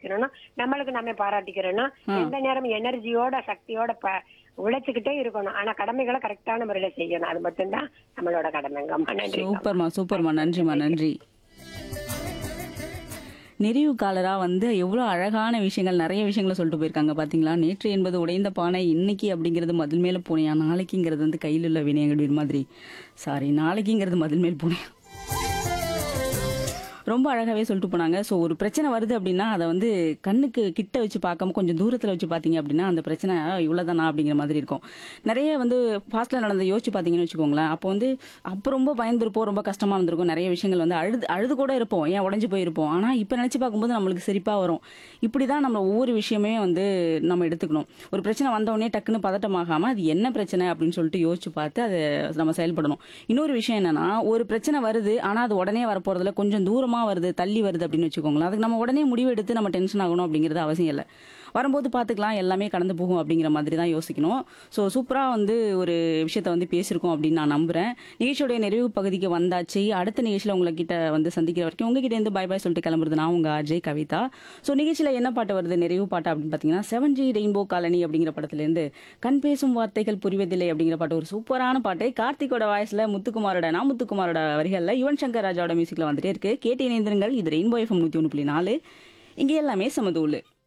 பேசணும் நம்மளுக்கு நம்ம பாராட்டிக்கிறணும் எந்த நேரம் எனர்ஜியோட சக்தியோட ப- உழைச்சுக்கிட்டே இருக்கணும் ஆனா கடமைகளை கரெக்டான முறையில செய்யணும் அது மட்டும்தான் நம்மளோட கடமைங்கம்மா நன்றி சூப்பர்மா சூப்பர்மா நன்றிம்மா நன்றி நிறைவு காலரா வந்து எவ்வளோ அழகான விஷயங்கள் நிறைய விஷயங்களை சொல்லிட்டு போயிருக்காங்க பாத்தீங்களா நேற்று என்பது உடைந்த பானை இன்னைக்கு அப்படிங்கிறது மதில் மேல பூனையா நாளைக்குங்கிறது வந்து கையில் உள்ள வினையங்கள் மாதிரி சாரி நாளைக்குங்கிறது மதில் மேல் பூனையா ரொம்ப அழகாவே சொல்லிட்டு போனாங்க ஸோ ஒரு பிரச்சனை வருது அப்படின்னா அதை வந்து கண்ணுக்கு கிட்ட வச்சு பார்க்காம கொஞ்சம் தூரத்தில் வச்சு பார்த்தீங்க அப்படின்னா அந்த பிரச்சனை இவ்வளோதானா அப்படிங்கிற மாதிரி இருக்கும் நிறைய வந்து ஃபாஸ்ட்டில் நடந்த யோசிச்சு பார்த்தீங்கன்னு வச்சுக்கோங்களேன் அப்போ வந்து அப்போ ரொம்ப பயந்துருப்போம் ரொம்ப கஷ்டமாக இருந்திருக்கும் நிறைய விஷயங்கள் வந்து அழுது அழுது கூட இருப்போம் ஏன் உடஞ்சு போயிருப்போம் ஆனால் இப்போ நினச்சி பார்க்கும்போது நம்மளுக்கு சிரிப்பாக வரும் இப்படி தான் நம்ம ஒவ்வொரு விஷயமே வந்து நம்ம எடுத்துக்கணும் ஒரு பிரச்சனை வந்த உடனே டக்குன்னு பதட்டமாகாமல் அது என்ன பிரச்சனை அப்படின்னு சொல்லிட்டு யோசிச்சு பார்த்து அதை நம்ம செயல்படணும் இன்னொரு விஷயம் என்னன்னா ஒரு பிரச்சனை வருது ஆனால் அது உடனே வரப்போறதுல கொஞ்சம் தூரமா வருது தள்ளி வருது அப்படின்னு வச்சுக்கோங்களேன் அதுக்கு நம்ம உடனே முடிவு எடுத்து நம்ம டென்ஷன் ஆகணும் அப்படிங்கிறது அவசியம் இல்லை வரும்போது பார்த்துக்கலாம் எல்லாமே கடந்து போகும் அப்படிங்கிற மாதிரி தான் யோசிக்கணும் ஸோ சூப்பராக வந்து ஒரு விஷயத்த வந்து பேசியிருக்கோம் அப்படின்னு நான் நம்புறேன் நிகழ்ச்சியோடைய நிறைவு பகுதிக்கு வந்தாச்சு அடுத்த நிகழ்ச்சியில் உங்ககிட்ட வந்து சந்திக்கிற வரைக்கும் உங்ககிட்ட இருந்து பை பை சொல்லிட்டு கிளம்புறது நான் உங்க அஜய் கவிதா ஸோ நிகழ்ச்சியில் என்ன பாட்டு வருது நிறைவு பாட்டு அப்படின்னு பார்த்தீங்கன்னா செவன் ஜி ரெயின்போ காலனி அப்படிங்கிற படத்துலேருந்து கண் பேசும் வார்த்தைகள் புரிவதில்லை அப்படிங்கிற பாட்டு ஒரு சூப்பரான பாட்டு கார்த்திகோட வாய்ஸ்ல முத்துக்குமாரோட நான் முத்துக்குமாரோட வரிகளில் யுவன் சங்கர் ராஜாவோட மியூசிக்ல வந்துட்டே இருக்கு கேட்டு இணைந்திருங்கள் இது ரெயின்போ எஃப்எம் நூற்றி ஒன்று புள்ளி நாலு இங்கே எல்லாமே சமதூள்